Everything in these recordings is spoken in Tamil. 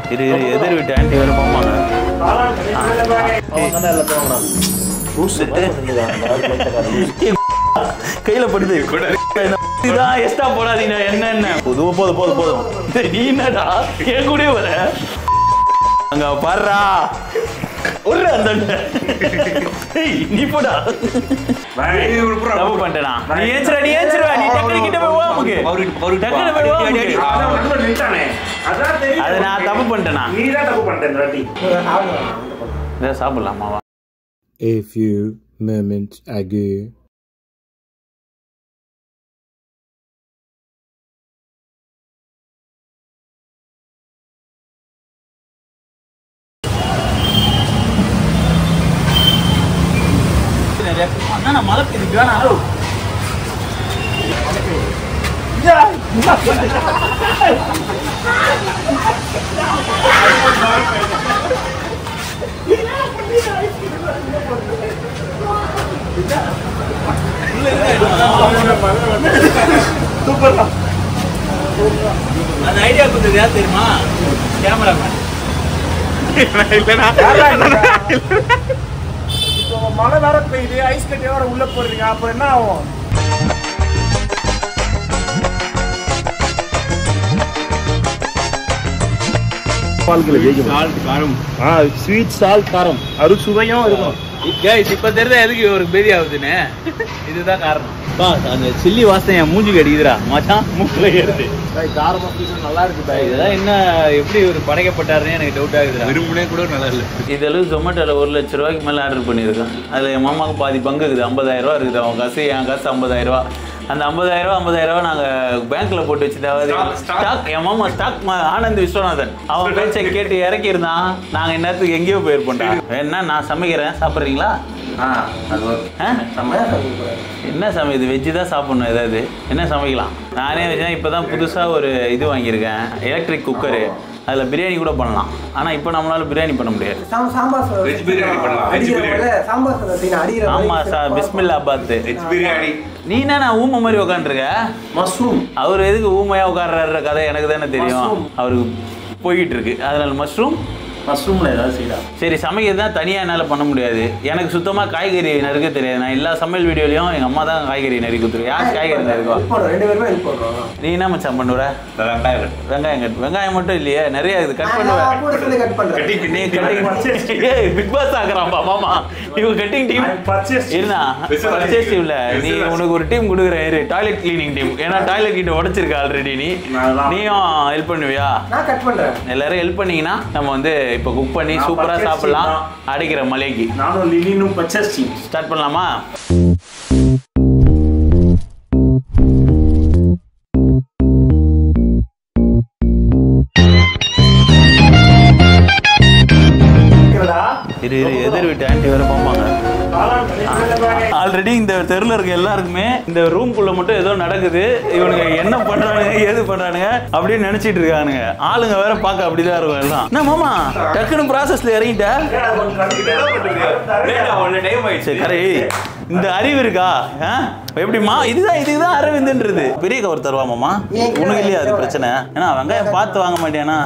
இரு இரு எதிர் வீட்டு ஆண்டி வேற போமாங்க கையில படுது இதான் எக்ஸ்ட்ரா போடாதீங்க என்ன என்ன போதும் போதும் போதும் போதும் டேய், நீ என்னடா என் கூடயே வர அங்க பாருடா ஒரு அந்த ஏய், நீ போடா தப்பு பண்ணிட்டேனா நீ ஏச்சுடா நீ ஏச்சுடா நீ டக்குனு கிட்ட போய் வா நமக்கு டக்குனு போய் வா நமக்கு. அது நான் தப்பு பண்ணிட்டேனா இதை சாப்பிடலாமா வா A few moments ago. அண்ணா மழை பெய்யுது வேணாம் அந்த ஐடியா கொடுத்தது யார் தெரியுமா கேமராமேன் மழை வேற பெய்யுது ஐஸ் கட்டியோட உள்ள போடுறீங்க அப்புறம் என்ன ஆகும் ஸ்வீட் சால்ட் காரம் அறுசுவையும் இருக்கும் கைஸ் இப்ப தெரியுதா எதுக்கு ஒரு பேதி ஆகுதுன்னு இதுதான் காரணம் பா அந்த சில்லி வாசனை என் மூஞ்சிக்கு அடிக்குதுடா மச்சான் மூக்குல ஏறுது காரமா நல்லா இருக்கு இதெல்லாம் என்ன எப்படி ஒரு படைக்கப்பட்டாருன்னு எனக்கு டவுட் ஆகுதுடா விரும்பினே கூட நல்லா இல்லை இதெல்லாம் ஜொமேட்டோவில் ஒரு லட்ச ரூபாய்க்கு மேலே ஆர்டர் பண்ணியிருக்கேன் அதில் என் மாமாவுக்கு பாதி பங்கு இருக்குது ஐம்பதாயிரம் ரூபா இருக்குது அவன் காசு என் காசு ஐம்பதாயிரம் ரூபா அந்த ஐம்பதாயிரம் ரூபா ஐம்பதாயிரம் ரூபா நாங்கள் பேங்க்ல போட்டு வச்சுட்டாவது ஸ்டாக் என் மாமா ஸ்டாக் ஆனந்த் விஸ்வநாதன் அவன் பேச்சை கேட்டு இறக்கியிருந்தான் நாங்கள் இந்நேரத்துக்கு எங்கேயோ போயிருப்போம்டா வேணா நான் சமைக்கிறேன் சாப்பிட்றீங்களா ஆ? என்ன சமையல் இது வெஜ்ஜு தான் சாப்பிடணும் ஏதாவது என்ன சமைக்கலாம் நானே வச்சேன் இப்போ தான் புதுசாக ஒரு இது வாங்கியிருக்கேன் எலக்ட்ரிக் குக்கரு அதில் பிரியாணி கூட பண்ணலாம் ஆனால் இப்போ நம்மளால பிரியாணி பண்ண முடியாது சாம்- சாம்பார் சாதம் வெஜ் பிரியாணி பண்ணலாம். வெஜ் அடிக்கிற பிரியாணி. போல சாம்பார் சாதம் அடிக்கிற ஆமாம் சார் பிஸ்மில்லா பாத்து வெஜ் பிரியாணி நீ என்ன நான் ஊமை மாதிரி உட்காந்துருக்க மஷ்ரூம் அவர் எதுக்கு ஊமையாக உட்கார்றாரு கதை எனக்கு தானே தெரியும் அவருக்கு போய்கிட்டு இருக்கு அதனால மஷ்ரூம் மஷ்ரூம்ல ஏதாவது செய்யலாம் சரி சமைக்கிறது தான் தனியாக என்னால் பண்ண முடியாது எனக்கு சுத்தமாக காய்கறி நறுக்க தெரியாது நான் எல்லா சமையல் வீடியோலையும் எங்கள் அம்மா தான் காய்கறி நறுக்கி கொடுத்துருவேன் யார் காய்கறி நறுக்குவா ஹெல்ப் பண்ணுறோம் ரெண்டு பேருமே ஹெல்ப் பண்ணுறோம் நீ என்ன மச்சான் பண்ணுற வெங்காயம் வெங்காயம் கட் வெங்காயம் மட்டும் இல்லையே நிறைய இது கட் பண்ணுவேன் கூட சொல்லி கட் பண்ணுறேன் நீ கட்டிங் ஏய் பிக் பாஸ் ஆக்குறான்பா மாமா இவங்க கட்டிங் டீம் பர்ச்சேஸ் இருந்தா பர்ச்சேஸ் டீம்ல நீ உனக்கு ஒரு டீம் கொடுக்குறேன் இரு டாய்லெட் கிளீனிங் டீம் ஏன்னா டாய்லெட் கிட்ட உடைச்சிருக்க ஆல்ரெடி நீ நான் நீயும் ஹெல்ப் பண்ணுவியா நான் கட் பண்ணுறேன் எல்லாரும் ஹெல்ப் பண்ணீங்கன்னா நம்ம வந்து இப்போ குக் பண்ணி நான் சூப்பரா purchase சாப்பிடலாம் team அடிக்கிற மலைக்கு நானும் லிலினும் பர்ச்சேஸ் டீம் ஸ்டார்ட் பண்ணலாமா இரு இரு எதிர் வீட்டு ஆண்டி வேற போவாங்க ஆல்ரெடி இந்த தெருல இருக்க எல்லாருக்குமே இந்த ரூம்குள்ள மட்டும் ஏதோ நடக்குது இவனுங்க என்ன பண்றானுங்க ஏது பண்றானுங்க அப்படின்னு நினைச்சிட்டு இருக்கானுங்க ஆளுங்க வேற பார்க்க அப்படிதான் இருக்கும் எல்லாம் என்ன மாமா டக்குனு ப்ராசஸ்ல இறங்கிட்ட சரி கரை இந்த அறிவு இருக்கா ஆ? எப்படிம்மா இதுதான் இதுதான் அரவிந்துன்றது பெரிய கவர் தருவா மாமா உனக்கு இல்லையா அது பிரச்சனை ஏன்னா வெங்காயம் பார்த்து வாங்க மாட்டேனா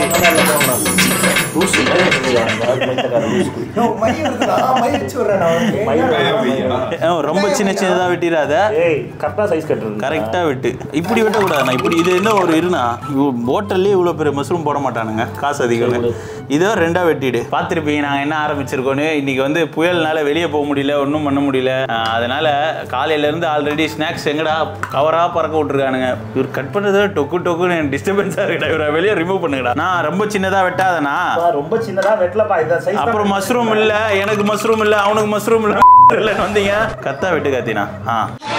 மை வருதுடா மை வச்சு விட்றேன் நான் ரொம்ப சின்ன சின்னதா வெட்டிடாத ஏய் கரெக்டா சைஸ் கட்டுறது கரெக்டா வெட்டு இப்படி வெட்டக்கூடாதுண்ணா இப்படி இது என்ன ஒரு இருண்ணா ஹோட்டல்லே இவ்வளோ பெரிய மஷ்ரூம் போட மாட்டானுங்க காசு அதிகம் இதோ ரெண்டா வெட்டிடு பார்த்துருப்பீங்க நாங்கள் என்ன ஆரம்பிச்சிருக்கோன்னு இன்னைக்கு வந்து புயல்னால வெளியே போக முடியல ஒன்றும் பண்ண முடியல ஆஹ் அதனால காலையில இருந்து ஆல்ரெடி ஸ்நாக்ஸ் எங்கடா கவரா பறக்க விட்டுருக்கானுங்க இவர் கட் பண்ணுறத டொக்கு டொக்குன்னு டிஸ்டர்பன்ஸாக இருக்கடா இவரை வெளியே ரிமூவ் பண்ணுங்கடா நான் ரொம்ப சின்னதா வெட்டாதண்ணா ரொம்ப சின்னதா வெட்டலப்பா இத சைஸ் அப்புறம் மஷ்ரூம் இல்ல எனக்கு மஷ்ரூம் இல்ல அவனுக்கு மஷ்ரூம் இல்ல இல்லைன்னு வந்தீங்க கத்தா வெட்டு கத்தினா ஆ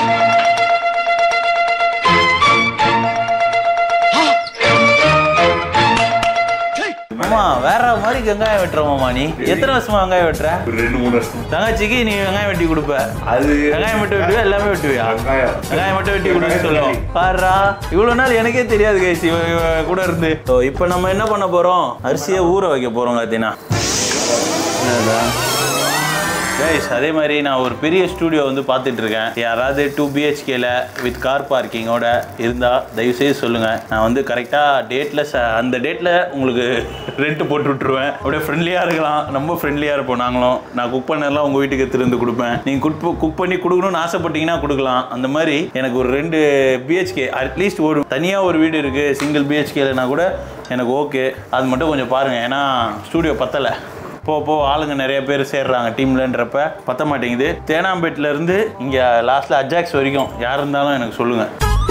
மாமா வேற மாதிரி வெங்காயம் வெட்டுற மாமா நீ எத்தனை வருஷமா வெங்காயம் வெட்டுற ஒரு ரெண்டு மூணு வருஷம் தங்கச்சிக்கு நீ வெங்காயம் வெட்டி கொடுப்ப அது வெங்காயம் மட்டும் வெட்டுவியா எல்லாமே வெட்டுவியா வெங்காயம். வெங்காயம் மட்டும் வெட்டி கொடுக்க சொல்லுவோம் பாருடா இவ்வளவு நாள் எனக்கே தெரியாது கைஸ் இவ இவ கூட இருந்து ஸோ இப்போ நம்ம என்ன பண்ண போறோம் அரிசியை ஊற வைக்க போறோம் காத்தினா என்னடா கைஸ் அதே மாதிரி நான் ஒரு பெரிய ஸ்டூடியோ வந்து பார்த்துட்டு இருக்கேன் யாராவது டூ பிஹெச்கேல வித் கார் பார்க்கிங்கோட இருந்தால் தயவுசெய்து சொல்லுங்கள் நான் வந்து கரெக்டாக டேட்டில் அந்த டேட்டில் உங்களுக்கு ரெண்ட் போட்டு விட்ருவேன் அப்படியே ஃப்ரெண்ட்லியாக இருக்கலாம் ரொம்ப ஃப்ரெண்ட்லியாக இருப்போம் நாங்களும் நான் குக் பண்ணதெல்லாம் உங்கள் வீட்டுக்கு எடுத்துட்டு வந்து கொடுப்பேன் நீங்கள் குக் குக் பண்ணி கொடுக்கணும்னு ஆசைப்பட்டீங்கன்னா கொடுக்கலாம் அந்த மாதிரி எனக்கு ஒரு ரெண்டு பிஹெச்கே அட்லீஸ்ட் ஒரு தனியாக ஒரு வீடு இருக்குது சிங்கிள் பிஹெச்கேலனா கூட எனக்கு ஓகே அது மட்டும் கொஞ்சம் பாருங்கள் ஏன்னா ஸ்டூடியோ பத்தலை போ போ ஆளுங்க நிறைய பேர் சேர்றாங்க டீம்லன்றப்ப பத்த மாட்டேங்குது தேனாம்பேட்டில் இருந்து இங்கே லாஸ்ட்டில் அஜாக்ஸ் வரைக்கும் யார் இருந்தாலும் எனக்கு சொல்லுங்கள்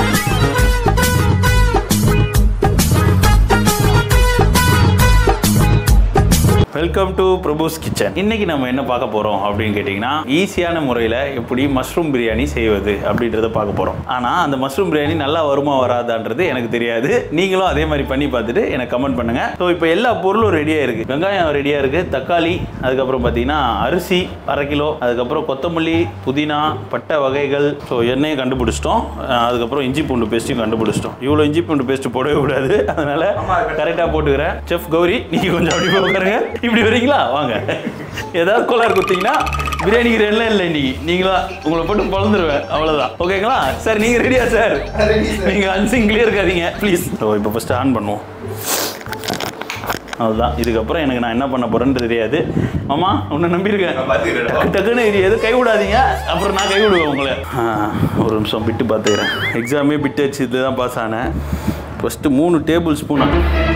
வெல்கம் டு பிரபுஸ் கிச்சன் இன்னைக்கு நம்ம என்ன பார்க்க போறோம் அப்படின்னு கேட்டிங்கன்னா ஈஸியான முறையில் எப்படி மஷ்ரூம் பிரியாணி செய்வது அப்படின்றத பார்க்க போறோம் ஆனால் அந்த மஷ்ரூம் பிரியாணி நல்லா வருமா வராதான்றது எனக்கு தெரியாது நீங்களும் அதே மாதிரி பண்ணி பார்த்துட்டு எனக்கு கமெண்ட் பண்ணுங்க ஸோ இப்போ எல்லா பொருளும் ரெடியாக இருக்கு வெங்காயம் ரெடியாக இருக்கு தக்காளி அதுக்கப்புறம் பார்த்தீங்கன்னா அரிசி அரை கிலோ அதுக்கப்புறம் கொத்தமல்லி புதினா பட்டை வகைகள் ஸோ எண்ணெயை கண்டுபிடிச்சிட்டோம் அஹ் அதுக்கப்புறம் இஞ்சி பூண்டு பேஸ்ட்டையும் கண்டுபிடிச்சிட்டோம் இவ்வளோ இஞ்சி பூண்டு பேஸ்ட் போடவே கூடாது அதனால கரெக்டாக போட்டுக்கிறேன் செஃப் கௌரி நீங்கள் கொஞ்சம் அப்படி போய் உட்காருங்க இப்படி வரீங்களா வாங்க ஏதாவது கோளாறு கொடுத்தீங்கன்னா பிரியாணி கிரேன்லாம் இல்லை இன்னைக்கு நீங்களா உங்களை போட்டு பழந்துருவேன் அவ்வளோதான் ஓகேங்களா சார் நீங்கள் ரெடியா சார் நீங்கள் அன்சிங்லேயே இருக்காதீங்க ப்ளீஸ் ஸோ இப்போ ஃபஸ்ட்டு ஆன் பண்ணுவோம் அவ்வளோதான் இதுக்கப்புறம் எனக்கு நான் என்ன பண்ண போறேன்னு தெரியாது மாமா உன்னை நம்பியிருக்கேன் டக்கு டக்குன்னு இது எதுவும் கை விடாதீங்க அப்புறம் நான் கை விடுவேன் உங்களை ஆ, ஒரு நிமிஷம் பிட்டு பார்த்துக்கிறேன் எக்ஸாமே பிட்டு வச்சு இதில் தான் பாஸ் ஆனேன் ஃபஸ்ட்டு மூணு டேபிள் ஸ்பூனா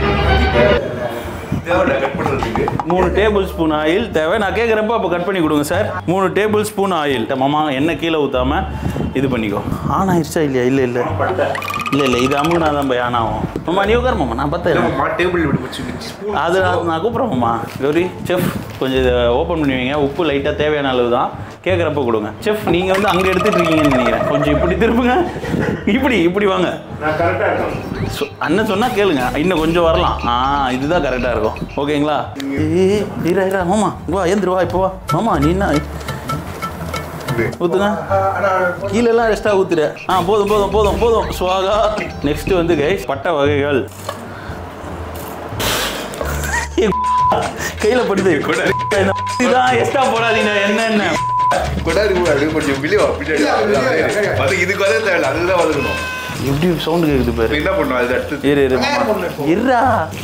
கட் பண்றதுக்கு மூணு டேபிள் ஸ்பூன் ஆயில் தேவை நான் கேட்குறப்ப அப்போ கட் பண்ணி கொடுங்க சார் மூணு டேபிள் ஸ்பூன் ஆயில் மாமா எண்ணெய் கீழே ஊற்றாம இது பண்ணிக்கோ ஆன் ஆயிடுச்சா இல்லையா இல்லை இல்லை இல்லை இல்லை இது அமுகுனா தான் போய் ஆன் ஆகும் மாமா நீ உட்காரு மாமா நான் பார்த்தேன் மா டேபிள் இப்படி வச்சு வச்சு ஸ்பூன் அது நான் நான் கூப்பிட்றேன் மாமா கௌரி செஃப் கொஞ்சம் இதை ஓப்பன் பண்ணி வைங்க உப்பு லைட்டாக தேவையான அளவு தான் கேட்குறப்ப கொடுங்க செஃப் நீங்கள் வந்து அங்கே எடுத்துட்டு இருக்கீங்கன்னு நினைக்கிறேன் கொஞ்சம் இப்படி திருப்புங்க இப்படி இப்படி வாங்க நான் கரெக்டா இருக்கேன் சொ- அண்ணன் சொன்னா கேளுங்க இன்னும் கொஞ்சம் வரலாம் ஆ இதுதான் கரெக்டாக இருக்கும் ஓகேங்களா ஏய் இரா இரா மாமா வா ஏந்திரு வா இப்போ வா மாமா நீ என்ன ஊற்றுங்க கீழெல்லாம் ரெஸ்ட்டாக ஊற்றுற ஆ போதும் போதும் போதும் போதும் சுவாகா நெக்ஸ்ட் வந்து கைஸ் பட்டை வகைகள் கையில் படுது இதான் எக்ஸ்ட்ரா போடாதீங்க என்ன என்ன கொடாரி கூட அப்படியே கொஞ்சம் வெளியே வா பின்னாடி அது இதுக்கு வரவே தேவையில்ல அதுதான் வதக்கணும் எப்படி சவுண்டு கேட்குது இப்ப பாரு என்ன பண்ணும் அது அடுத்து இரு இரு மாமா. இருடா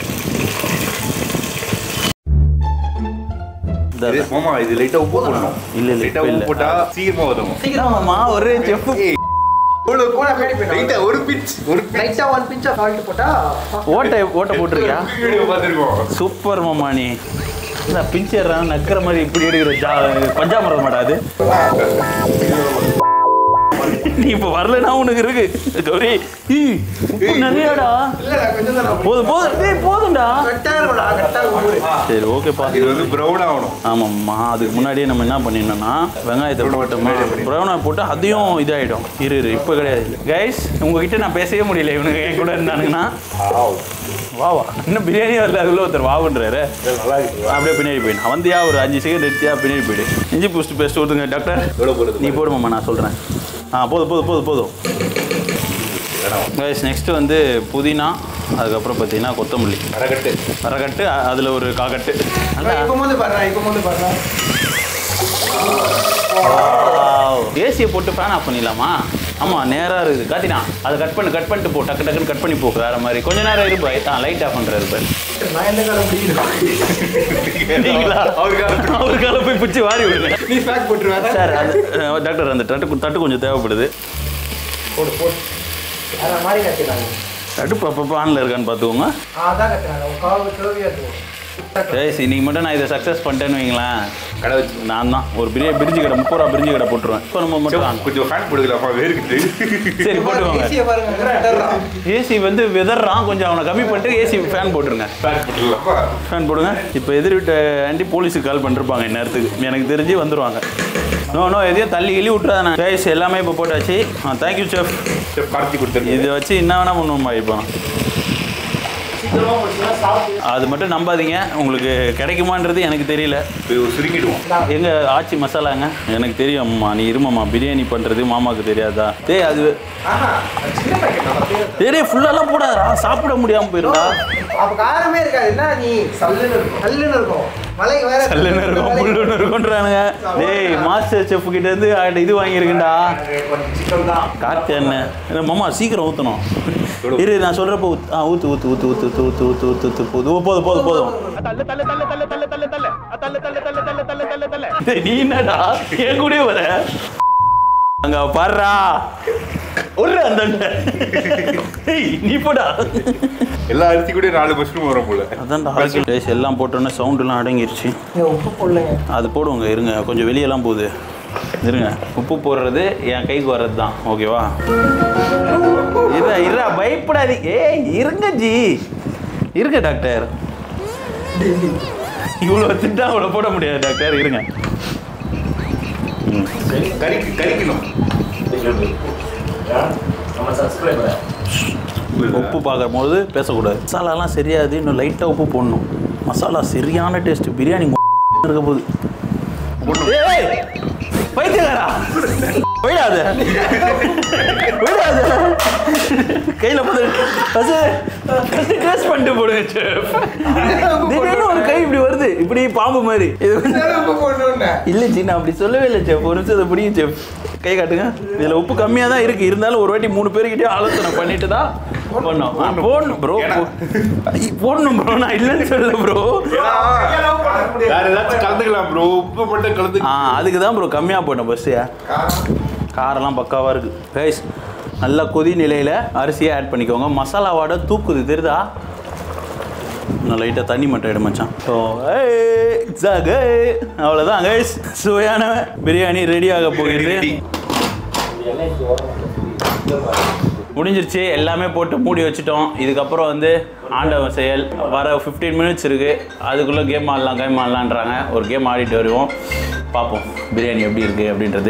இந்த இது- மாமா இது லைட்டா உப்பு போடணும் இல்ல, இல்ல, லைட்டா இப்ப உப்பு இல்ல. போட்டா சீக்கிரமா வதங்கும் என்னமாம்மா ஒரே செஃப் லைட்டா ஒரு பிச் ஒரு பிச் லைட்டா ஒன் பிஞ்ச் ஆஃப் சால்ட் போட்டா ஓட்டை ஓட்டை போட்டிருக்கியா வீடியோ பார்த்துருக்கோம் சூப்பர் மாமா நீ இல்லை பிஞ்சர்றான் நக்கிற மாதிரி இப்படி எடுக்கிற ஜா பஞ்சாமரம் மாட்டாது நீ இப்போ வரலனா உனக்கு இருக்கு கௌரி ஈ, உப்பு நிறையாடா போதும் போதும் ஏய் போதும்டா சரி ஓகேப்பா இது வந்து ப்ரௌன் ஆகணும் ஆமாம்மா அதுக்கு முன்னாடியே நம்ம என்ன பண்ணிடணும்னா வெங்காயத்தை போட்டோமா ப்ரௌனாக போட்டு அதையும் இதாகிடும் இரு இரு இப்போ கிடையாது கைஸ் உங்ககிட்ட நான் பேசவே முடியல இவனுங்க என் கூட இருந்தானுங்கன்னா வா வா இன்னும் பிரியாணி வரல அதுக்குள்ள ஒருத்தர் வாவுன்றாரு அப்படியே பின்னாடி போயிடும் வந்தியா ஒரு அஞ்சு செகண்ட் எடுத்தியா பின்னாடி போயிடு இஞ்சி பூஸ்ட் பேஸ்ட் ஊற்றுங்க டாக்டர் எவ்வளோ போடுறது நீ போடுமாம்மா நான் சொல்கிறேன் ஆ போதும் போதும் போதும் போதும் கைஸ் நெக்ஸ்ட்டு வந்து புதினா அதுக்கப்புறம் பார்த்தீங்கன்னா கொத்தமல்லி அரைக்கட்டு அரைக்கட்டு அதில் ஒரு காக்கட்டு நல்லா இப்போ வந்து பாடுறா இப்போ வந்து பாடுறா ஏசியை போட்டு ஃபேன் ஆஃப் பண்ணிடலாமா ஆமாம் நேராக இருக்குது காத்தினா அதை கட் பண்ணு கட் பண்ணிட்டு போ டக்கு டக்குன்னு கட் பண்ணி போ வேற மாதிரி கொஞ்ச நேரம் இருப்பாய் ஆ லைட் ஆஃப் பண்ணுறாரு பாரு நான் எந்த காலம் முடியும் நீங்களா அவருக்காக அவருக்கால போய் பிடிச்சி வாரி விடுங்க நீ பேக் போட்டுருவேன் சார் அது அஹ், டாக்டர் அந்த தட்டு தட்டு கொஞ்சம் தேவைப்படுது போடு போடு வேற மாதிரி கட்டினாங்க அடுப்பு அப்பப்போ ஆனில் இருக்கான்னு பார்த்துக்கோங்க அதான் கட்டினாங்க உன் கால் கேள்வியா இருக்கும் ரைஸ் இன்னைக்கு மட்டும் நான் இதை சக்ஸஸ் பண்ணிட்டேன்னு வைங்களேன் கடை வச்சு நான் தான் ஒரு பெரிய பிரிஞ்சு கடை முப்பது ரூபா பிரிஞ்சு கடை போட்டுருவேன் இப்போ நம்ம மட்டும் ஆன். கொஞ்சம் ஃபேன் போடுக்கலாமா வேர்க்குது சரி போட்டுக்கோங்க ஈஸியா பாருங்க கரெக்டாக ஏசி வந்து விதறான் கொஞ்சம் அவனை கம்மி பண்ணிட்டு ஏசி ஃபேன் போட்டுருங்க ஃபேன் போட்டுக்கலாமா ஃபேன் போடுங்க இப்போ எதிர் வீட்டு ஆண்டி போலீஸுக்கு கால் பண்ணிருப்பாங்க இந்நேரத்துக்கு எனக்கு தெரிஞ்சு வந்துருவாங்க நோ நோ எதையும் தள்ளி கிள்ளி விட்றாதானே கைஸ் எல்லாமே இப்போ போட்டாச்சு ஆ தேங்க்யூ செஃப் சரி, கார்த்தி கொடுத்துருங்க இதை வச்சு என்ன வேணால் பண்ணுவோம்மா இப்போ சீக்கிரமா போச்சுன்னா சாப்பிட்டு அது மட்டும் நம்பாதீங்க உங்களுக்கு கிடைக்குமான்றது எனக்கு தெரியல இப்போ சுருங்கிடுவோம் எங்க ஆச்சி மசாலாங்க எனக்கு தெரியும் அம்மா நீ இருமாம்மா பிரியாணி பண்ணுறது மாமாவுக்கு தெரியாதா டேய் அது ஆஹா அது சின்ன பாக்கெட் அப்படியே டேய் ஃபுல்லாலாம் போடாதா சாப்பிட முடியாமல் போயிருந்தா அப்ப காரமே இருக்காது என்ன நீ சல்லுன்னு இருக்கும் சல்லுன்னு இருக்கும் மலைக்கு வேற சல்லுன்னு இருக்கும் புல்லுன்னு இருக்கும்ன்றானுங்க டேய் மாஸ்டர் செஃப் கிட்ட இருந்து ஆ- இது வாங்கியிருக்கேன்டா சிக்கன் தான் காட்டு எண்ணெய் என்ன மாமா சீக்கிரம் ஊற்றணும் இரு நான் சொல்கிறப்ப ஊத் ஆ ஊற்று ஊற்று ஊற்று ஊற்று ஊற்று ஊற்று ஊற்று ஊற்று ஊற்று போதும் போதும் போதும் போதும் டேய், நீ என்னடா என் கூடயே வர அங்க பாடுறா ஒரு அந்த டேய், நீ போடா எல்லா அரிசி கூட நாலு மஷ்ரூம் வரும் போல அதான்டா டேஸ் எல்லாம் போட்டோன்னே சவுண்டுலாம் அடங்கிருச்சு இங்க உப்பு போடலங்க அது போடுவோங்க இருங்க கொஞ்சம் வெளியெல்லாம் போகுது இருங்க உப்பு போடுறது என் கைக்கு வர்றது தான் ஓகேவா இருடா இருடா பயப்படாதி ஏய் இருங்க ஜி இருங்க டாக்டர் இவ்வளோ திட்டா அவ்வளோ போட முடியாது டாக்டர் இருங்க கறிக்கு கறிக்கணும் உப்பு பார்க்கும்போது பேசக்கூடாது மசாலாலாம் சரியாது இன்னும் லைட்டாக உப்பு போடணும் மசாலா சரியான டேஸ்ட் பிரியாணி இருக்க போகுது ஏய், பைத்தியக்காரா போயிடாத போயிடாத கையில் போது ஃபஸ்ட்டு டேஸ்ட் பண்ணிட்டு போடுங்க chef. திடீர்னு ஒரு கை இப்படி வருது இப்படி பாம்பு மாதிரி இது வந்து- உப்பு போடணும்னு இல்லை ஜி நான் அப்படி சொல்லவே இல்லை செஃப் ஒரு நிமிஷம் இதை பிடிக்கும் செஃப் கை காட்டுங்க இதில் உப்பு கம்மியாக தான் இருக்குது இருந்தாலும் ஒரு வாட்டி மூணு பேருக்கிட்டே ஆலோசனை பண்ணிட்டு தான் போடணும் ஆ, போடணும் ப்ரோ போடணும் ப்ரோ நான் இல்லைன்னு சொல்லல ப்ரோ வேற ஏதாச்சும் கலந்துக்கலாம் ப்ரோ உப்பு மட்டும் கலந்து ஆ அதுக்கு தான் ப்ரோ கம்மியாக போடணும் பஸ்ஸு காரெல்லாம் பக்காவாக இருக்குது கைஸ் நல்லா கொதி நிலையில் அரிசியை ஆட் பண்ணிக்கோங்க மசாலா வாடை தூக்குது தெரியுதா இன்னும் லைட்டாக தண்ணி மட்டும் எடு மச்சான் ஸோ அவ்வளோதான் கைஸ் சுவையான பிரியாணி ரெடி ஆக போகிறது முடிஞ்சிருச்சு எல்லாமே போட்டு மூடி வச்சுட்டோம் இதுக்கப்புறம் வந்து ஆண்டவன் செயல் வர 15 மினிட்ஸ் இருக்குது அதுக்குள்ளே கேம் ஆடலாம் கேம் ஆடலான்றாங்க ஒரு கேம் ஆடிட்டு வருவோம் பார்ப்போம் பிரியாணி எப்படி இருக்குது அப்படின்றது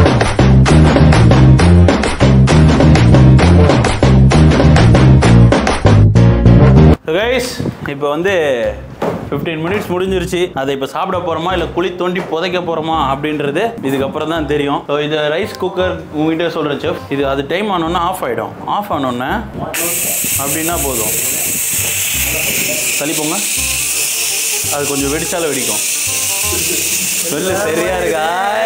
கைஸ் இப்போ வந்து 15 மினிட்ஸ் முடிஞ்சிருச்சு அதை இப்போ சாப்பிட போகிறோமா இல்லை குழி தோண்டி புதைக்க போகிறோமா அப்படின்றது இதுக்கப்புறம் தான் தெரியும் ஸோ இது ரைஸ் குக்கர் உங்ககிட்ட சொல்கிற செஃப் இது அது டைம் ஆனோன்னே ஆஃப் ஆகிடும் ஆஃப் ஆனோன்னே அப்படின்னா போதும் தள்ளிப்போங்க அது கொஞ்சம் வெடிச்சாலும் வெடிக்கும் ஸ்மெல்லு சரியா இருக்கா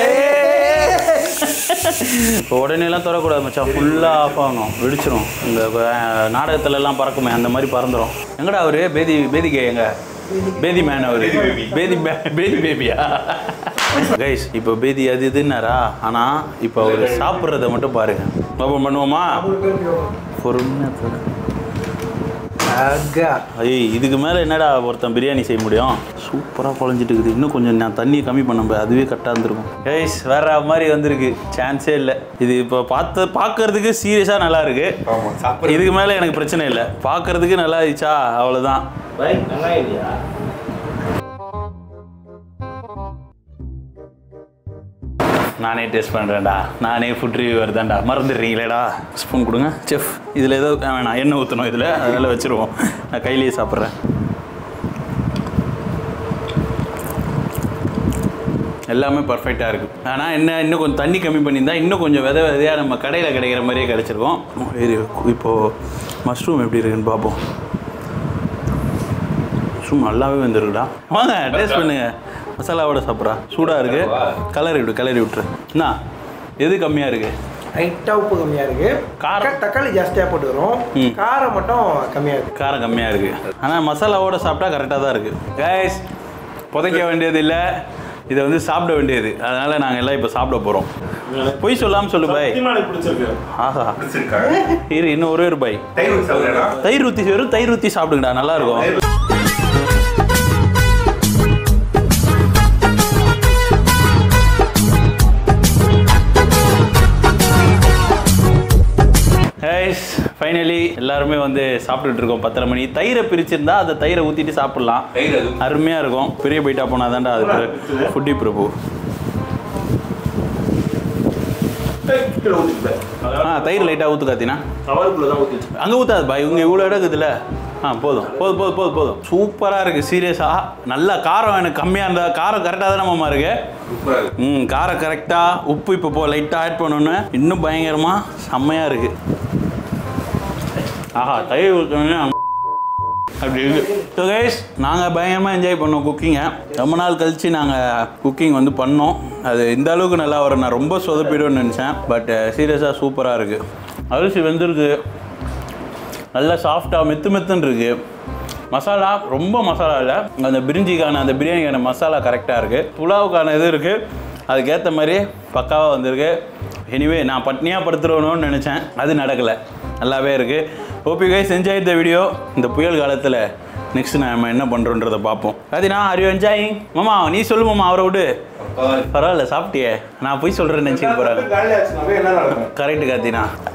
இப்போ உடனேலாம் திறக்கூடாது மச்சான் ஃபுல்லாக ஆஃப் ஆகணும் வெடிச்சிரும் இந்த அஹ், நாடகத்துல எல்லாம் பறக்குமே அந்த மாதிரி பறந்துடும் எங்கடா அவரு பேதி பேதிகே எங்க பேதி மேன் அவரு பேதி மே- பேதி பேபியா கைஸ் இப்போ பேதி அது இதுன்னாரா ஆனால் இப்போ அவர் சாப்பிட்றத மட்டும் பாருங்க ஓப்பன் பண்ணுவோமா பொறுமையாக தர அக்கா ஐய் இதுக்கு மேலே என்னடா ஒருத்தன் பிரியாணி செய்ய முடியும் சூப்பராக குழஞ்சிட்டு இருக்குது இன்னும் கொஞ்சம் நான் தண்ணியை கம்மி பண்ண அதுவே கரெக்டாக இருந்திருக்கும் கைஸ் வேற மாதிரி வந்திருக்கு சான்ஸே இல்லை இது இப்போ பார்த்து பார்க்கறதுக்கு சீரியஸாக நல்லா இருக்கு ஆமா சாப்பிட இதுக்கு மேலே எனக்கு பிரச்சனை இல்லை பார்க்கறதுக்கு நல்லா இருந்துச்சா அவ்வளோதான் நானே டேஸ்ட் பண்ணுறேன்டா நானே ஃபுட் ரிவ்யூவர் தான்டா மறந்துடுறீங்களேடா ஸ்பூன் கொடுங்க செஃப் இதில் ஏதோ ஆ, வேணாம் எண்ணெய் ஊற்றணும் இதில் அதனால் வச்சுருவோம் நான் கையிலேயே சாப்பிட்றேன் எல்லாமே பர்ஃபெக்டாக இருக்குது ஆனால் என்ன இன்னும் கொஞ்சம் தண்ணி கம்மி பண்ணியிருந்தா இன்னும் கொஞ்சம் விதை விதையாக நம்ம கடையில் கிடைக்கிற மாதிரியே கிடச்சிருக்கும் இது இப்போது மஷ்ரூம் எப்படி இருக்குன்னு பார்ப்போம் மஷ்ரூம் நல்லாவே வந்துருக்குடா வாங்க டேஸ்ட் பண்ணுங்க மசாலாவோட சாப்பிட்றா சூடாக இருக்கு கலரி விட்டு கலரி விட்டுரு என்ன எது கம்மியாக இருக்கு லைட்டாக உப்பு கம்மியாக இருக்கு காரம். தக்காளி ஜாஸ்தியாக போட்டுக்கிறோம் ம். காரம் மட்டும் கம்மியாக இருக்கு காரம் கம்மியாக இருக்கு ஆனால் மசாலாவோட சாப்பிட்டா கரெக்டாக தான் இருக்கு கைஸ் புதைக்க வேண்டியது இல்லை இதை வந்து சாப்பிட வேண்டியது அதனால நாங்கள் எல்லாம் இப்போ சாப்பிட போகிறோம் பொய் சொல்லாமல் சொல்லு பாய் ஆஹா பிடிச்சிருக்காங்க இரு இன்னும் ஒரே ஒரு பாய் தயிர் ஊத்தி சாப்பிடுறா தயிர் ஊற்றி வெறும் தயிர் ஊற்றி சாப்பிடுங்கடா நல்லா இருக்கும் கைஸ் ஃபைனலி எல்லாருமே வந்து சாப்பிட்டுட்டு இருக்கோம் பத்தரை மணி தயிரை பிரிச்சிருந்தா அந்த தயிரை ஊற்றிட்டு சாப்பிட்லாம் தயிர் அது அருமையாக இருக்கும் பெரிய பைட்டா போனால் தான்டா அது ஃபுட்டி பிரபு ஆ தயிர் லைட்டாக ஊற்று காத்தினா அங்கே ஊற்றாது பாய் இவங்க இவ்வளோ இடம் இருக்குதுல்ல ஆ போதும் போதும் போதும் போதும் போதும் சூப்பராக இருக்குது சீரியஸாக நல்லா காரம் எனக்கு கம்மியாக இருந்தால் காரம் கரெக்டாக தானே மாமா இருக்கு சூப்பரா இருக்கு ம் காரம் கரெக்டாக உப்பு இப்போ போ லைட்டாக ஆட் பண்ணோன்னு இன்னும் பயங்கரமாக செம்மையாக இருக்குது ஆஹா தயிர் ஊற்றணுன்னு அப்படி இருக்கு ஸோ கைஸ் நாங்கள் பயங்கரமாக என்ஜாய் பண்ணோம் குக்கிங்கை ரொம்ப நாள் கழித்து நாங்கள் குக்கிங் வந்து பண்ணோம் அது இந்த அளவுக்கு நல்லா வரும் நான் ரொம்ப சொதப்பிடும்னு நினச்சேன் பட் சீரியஸாக சூப்பராக இருக்குது அரிசி வெந்திருக்கு நல்லா சாஃப்டாக மெத்து மெத்துன்னு இருக்கு மசாலா ரொம்ப மசாலா இல்லை அந்த பிரிஞ்சிக்கான அந்த பிரியாணிக்கான மசாலா கரெக்டாக இருக்குது புலாவுக்கான இது இருக்குது அதுக்கேற்ற மாதிரி பக்காவாக வந்திருக்கு எனிவே நான் பட்னியாக படுத்துருவணும்னு நினச்சேன் அது நடக்கலை நல்லாவே இருக்குது ஓபி கைஸ் என்ஜாய் த வீடியோ இந்த புயல் காலத்தில் நெக்ஸ்ட் நம்ம என்ன பண்ணுறோன்றதை பார்ப்போம் அதுனா ஆர் யூ என்ஜாயிங் மாமா நீ சொல்லு மாமா அவரை விடு பரவாயில்ல சாப்பிட்டியே நான் போய் சொல்கிறேன்னு நினச்சிட்டு போகிறேன் கரெக்டு காத்தினா